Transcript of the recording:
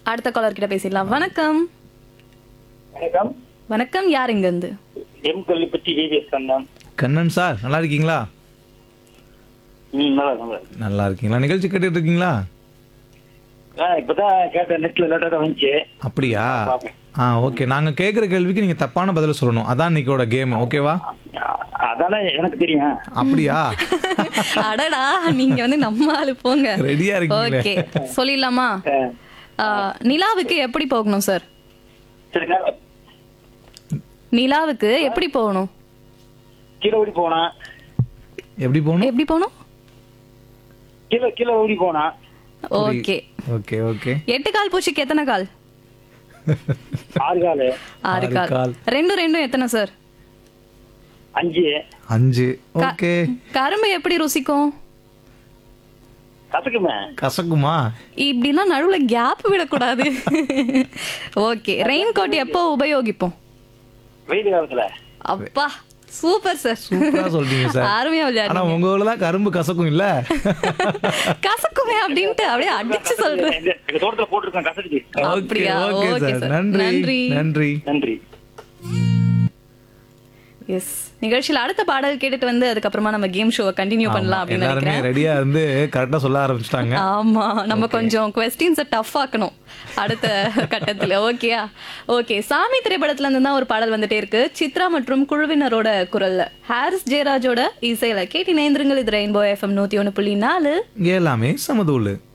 அடுத்த காலர் கிட்ட பேசிடலாம் வணக்கம் வணக்கம் வணக்கம் யார் இங்க இருந்து M Kollipatti VVS Kannan Kannan sir நல்லா இருக்கீங்களா ம் நல்லா நல்லா நல்லா இருக்கீங்களா நிகழ்ச்சி கேட்டுட்டு இருக்கீங்களா ஆ இப்பதான் கேட்டேன் நெட்ல லேட்டா தான் வந்துச்சு அப்படியா பாப்பேன். ஆ ஓகே நாங்க கேக்குற கேள்விக்கு நீங்க தப்பான பதில சொல்லணும் அதான் இன்னைக்கோட கேம் ஓகேவா அ- அதானே எனக்கு தெரியும் அப்படியா அடடா நீங்க வந்து நம்ம ஆளு போங்க ரெடியா இருக்கீங்களே ஓகே சொல்லிடலாமா ஆ, ஆ, நிலாவுக்கு எப்படி போகணும் சார் சரிங்க நிலாவுக்கு எப்படி போகணும் கீழே ஓடி போனா எப்படி போகணும் எப்படி போகணும் கீழே கீழே ஓடி போனா ஓகே ஓகே ஓகே எட்டு கால் பூச்சிக்கு எத்தனை கால் ஆறு காலு ஆறு ஆறு கால் கால். ரெண்டும் ரெண்டும் எத்தனை சார் அஞ்சு அஞ்சு ஓகே கரும்பு எப்படி ருசிக்கும் கசக்குமே கசக்குமா இப்படிலாம் நடுவுல கேப் விடக்கூடாது ஓகே ரெயின் கோட் எப்போ உபயோகிப்போம் வெயில் காலத்துல அப்பா சூப்பர் சார் சூப்பரா சொல்றீங்க சார் அருமையா ஆனா விளையாடுங்க உங்க ஊர்ல தான் கரும்பு கசக்கும் இல்ல கசக்குமே அப்படின்ட்டு அப்படியே அடிச்சு சொல்றேன் எங்க எங்க தோட்டத்துல போட்டிருக்கேன் கசக்குது அப்படியா? Okay okay sir sir. நன்றி நன்றி. நன்றி நன்றி எஸ் நிகழ்ச்சியில அடுத்த பாடல் கேட்டுட்டு வந்து அதுக்கப்புறமா நம்ம கேம் ஷோவை கண்டினியூ பண்ணலாம் அப்படின்னு எல்லாருமே நினைக்கிறேன் ரெடியா இருந்து கரெக்டா சொல்ல ஆரம்பிச்சிட்டாங்க ஆமா நம்ம கொஞ்சம் கொஸ்டின்ஸை டஃப் ஆக்கணும் அடுத்த கட்டத்துல ஓகேயா ஓகே சாமி திரைப்படத்துல இருந்து தான் ஒரு பாடல் வந்துட்டே இருக்கு சித்ரா மற்றும் குழுவினரோட குரல்ல ஹாரிஸ் ஜெயராஜோட இசையில கேட்டி நேந்திரங்கள் இது ரெயின்போ எஃப்எம் நூத்தி ஒண்ணு புள்ளி நாலு இங்க எல்லாமே சமதூளு